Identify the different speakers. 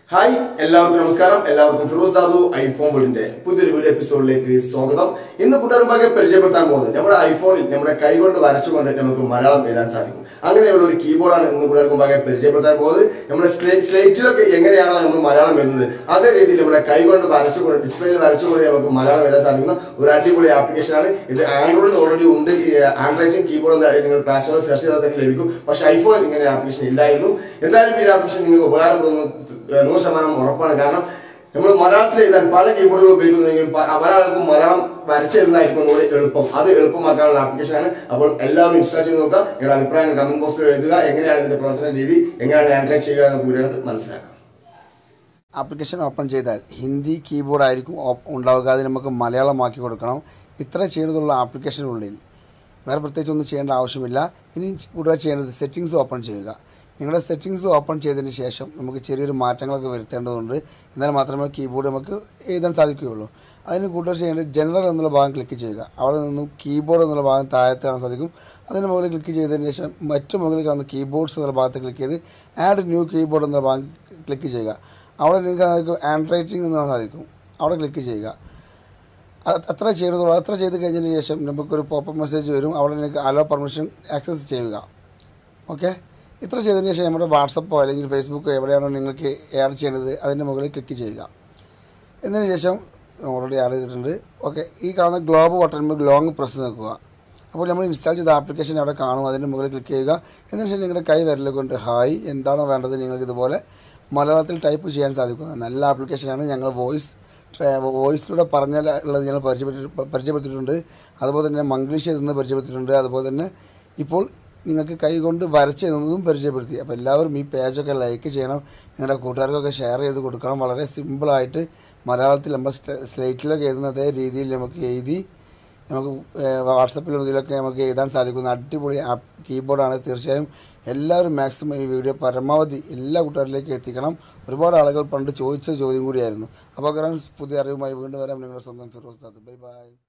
Speaker 1: hi എല്ലാവർക്കും നമസ്കാരം എല്ലാവർക്കും ഫിറോസ് ദാദു ഐഫോൺ വേൾഡിന്റെ പുതിയൊരു വീഡിയോ എപ്പിസോഡിലേക്ക് സ്വാഗതം ഇന്ന് കൂട്ടുകാർമാരെ പരിചയപ്പെടുത്താൻ പോകുന്നത് നമ്മുടെ ഐഫോണിൽ നമ്മുടെ കൈകൊണ്ട് വരച്ചുകൊണ്ട് നമുക്ക് മലയാളം എഴുതാൻ സാധിക്കും അങ്ങനെയുള്ള ഒരു കീബോർഡാണ് ഇന്ന് കൂട്ടുകാർക്കുമ്പാകെ പരിചയപ്പെടുത്താൻ പോകുന്നത് നമ്മുടെ സ്ലേ- സ്ലേറ്റിലൊക്കെ എങ്ങനെയാണോ നമ്മൾ മലയാളം എഴുതുന്നത് അതേ രീതിയിൽ നമ്മുടെ കൈകൊണ്ട് വരച്ചുകൊണ്ട് ഡിസ്പ്ലേയിൽ വരച്ചുകൊണ്ട് നമുക്ക് മലയാളം എഴുതാൻ സാധിക്കുന്ന ഒരു അടിപൊളി ആപ്ലിക്കേഷനാണ് ഇത് ആൻഡ്രോയിഡിൽ ഓൾറെഡി ഉണ്ട് ഹാൻഡ് റൈറ്റിംഗ് കീബോർഡ് എന്തായാലും നിങ്ങൾ ക്ലാസ്സുകൾ സെർച്ച് ചെയ്താൽ തന്നെ ലഭിക്കും പക്ഷേ ഐഫോണിൽ ഇങ്ങനെ ആപ്ലിക്കേഷൻ ഇല്ലായിരുന്നു എന്തായാലും ഈ ആപ്ലിക്കേഷൻ നിങ്ങൾക്ക് ഉപകാരപ്പെടുന്നു ഏഹ് നൂറ് ശതമാനം ഉറപ്പാണ് കാരണം നമ്മൾ മലയാളത്തിൽ എഴുതാൻ പല കീബോർഡുകൾ ഉപയോഗിക്കുന്നെങ്കിൽ പ- പല ആൾക്കും മലയാളം വരച്ചെഴുതായിരിക്കും ഒന്നുകൂടി എളുപ്പം അത് എളുപ്പമാക്കാനുള്ള ആപ്ലിക്കേഷനാണ് അപ്പോൾ എല്ലാവരും ഇൻസ്റ്റാൾ ചെയ്ത് നോക്കുക നിങ്ങളുടെ അഭിപ്രായങ്ങൾ കമന്റ് ബോക്സിൽ എഴുതുക എങ്ങനെയാണ് ഇതിന്റെ പ്രവർത്തന രീതി എങ്ങനെയാണ് ആൻഡ്രോയിഡ് ചെയ്യുക എന്ന് കൂടി മനസ്സിലാക്കാം
Speaker 2: ആപ്ലിക്കേഷൻ ഓപ്പൺ ചെയ്താൽ ഹിന്ദി കീബോർഡ് ആയിരിക്കും ഓപ്പ് ഉണ്ടാവുക അത് നമുക്ക് മലയാളമാക്കി കൊടുക്കണം ഇത്ര ചെയ്യുന്നതുള്ള ആപ്ലിക്കേഷനുള്ളിൽ വേറെ പ്രത്യേകിച്ച് ഒന്നും ചെയ്യേണ്ട ആവശ്യമില്ല ഇനി കൂടുതൽ ചെയ്യേണ്ടത് സെറ്റിങ്സ് ഓപ്പൺ ചെയ്യുക നിങ്ങളുടെ സെറ്റിങ്സ് ഓപ്പൺ ചെയ്തതിന് ശേഷം നമുക്ക് ചെറിയൊരു മാറ്റങ്ങളൊക്കെ വരുത്തേണ്ടതുണ്ട് എന്നാൽ മാത്രമേ കീബോർഡ് നമുക്ക് എഴുതാൻ സാധിക്കുകയുള്ളൂ അതിന് കൂടുതൽ ചെയ്യേണ്ടത് ജനറൽ എന്നുള്ള ഭാഗം ക്ലിക്ക് ചെയ്യുക അവിടെ നിന്നും കീബോർഡ് എന്നുള്ള ഭാഗം താഴത്ത് കാണാൻ സാധിക്കും അതിന് മുകളിൽ ക്ലിക്ക് ചെയ്തതിന് ശേഷം മറ്റു മുകളിൽ കാണുന്ന കീബോർഡ്സ് എന്നുള്ള ഭാഗത്ത് ക്ലിക്ക് ചെയ്ത് ആഡ് ന്യൂ കീബോർഡ് എന്നുള്ള ഭാഗം ക്ലിക്ക് ചെയ്യുക അവിടെ നിങ്ങൾക്ക് സാധിക്കും ഹാൻഡ് റൈറ്റിംഗ് എന്ന് സാധിക്കും അവിടെ ക്ലിക്ക് ചെയ്യുക അത് അത്ര ചെയ്തോളൂ അത്ര ചെയ്ത് കഴിഞ്ഞതിന് ശേഷം നമുക്കൊരു പോപ്പ് മെസ്സേജ് വരും അവിടെ നിങ്ങൾക്ക് അലോ പെർമിഷൻ ആക്സസ് ചെയ്യുക ഓക്കെ ഇത്ര ചെയ്തതിന് ശേഷം നമ്മുടെ വാട്സപ്പോ അല്ലെങ്കിൽ ഫേസ്ബുക്കോ എവിടെയാണോ നിങ്ങൾക്ക് ആഡ് ചെയ്യേണ്ടത് അതിൻ്റെ മുകളിൽ ക്ലിക്ക് ചെയ്യുക എന്നതിന് ശേഷം ഓൾറെഡി ആഡ് ചെയ്തിട്ടുണ്ട് ഓക്കെ ഈ കാണുന്ന ഗ്ലോബ് ബട്ടൺ ലോങ് പ്രസ് നിൽക്കുക അപ്പോൾ നമ്മൾ ഇൻസ്റ്റാൾ ചെയ്ത ആപ്ലിക്കേഷൻ അവിടെ കാണും അതിൻ്റെ മുകളിൽ ക്ലിക്ക് ചെയ്യുക എന്നതിന് ശേഷം നിങ്ങളുടെ കൈ വിരൽ കൊണ്ട് ഹായ് എന്താണോ വേണ്ടത് നിങ്ങൾക്ക് ഇതുപോലെ മലയാളത്തിൽ ടൈപ്പ് ചെയ്യാൻ സാധിക്കുന്നത് നല്ല ആപ്ലിക്കേഷനാണ് ഞങ്ങൾ വോയിസ് വോയിസിലൂടെ പറഞ്ഞാൽ ഉള്ളത് ഞങ്ങൾ പരിചയപ്പെട്ടി പരിചയപ്പെടുത്തിയിട്ടുണ്ട് അതുപോലെ തന്നെ മംഗ്ലീഷ് എഴുതുന്നത് പരിചയപ്പെടുത്തിയിട്ടുണ്ട് അതുപോലെ തന്നെ ഇപ്പോൾ നിങ്ങൾക്ക് കൈകൊണ്ട് വരച്ച് എഴുതുന്നതും പരിചയപ്പെടുത്തി അപ്പോൾ എല്ലാവരും ഈ പേജൊക്കെ ലൈക്ക് ചെയ്യണം നിങ്ങളുടെ കൂട്ടുകാർക്കൊക്കെ ഷെയർ ചെയ്ത് കൊടുക്കണം വളരെ സിമ്പിളായിട്ട് മലയാളത്തിൽ നമ്മൾ സ്ലേറ്റിലൊക്കെ എഴുതുന്ന അതേ രീതിയിൽ നമുക്ക് എഴുതി നമുക്ക് വാട്സപ്പിലും ഇതിലൊക്കെ നമുക്ക് എഴുതാൻ സാധിക്കുന്ന അടിപൊളി ആപ്പ് കീബോർഡാണ് തീർച്ചയായും എല്ലാവരും മാക്സിമം ഈ വീഡിയോ പരമാവധി എല്ലാ കൂട്ടുകാരിലേക്ക് എത്തിക്കണം ഒരുപാട് ആളുകൾ പണ്ട് ചോദിച്ച ചോദ്യം കൂടിയായിരുന്നു അപ്പോൾ കാരണം പുതിയ അറിവുമായി വീണ്ടും വരാം നിങ്ങളുടെ സ്വന്തം ഫിറോസ് ദാദു ബൈ ബൈ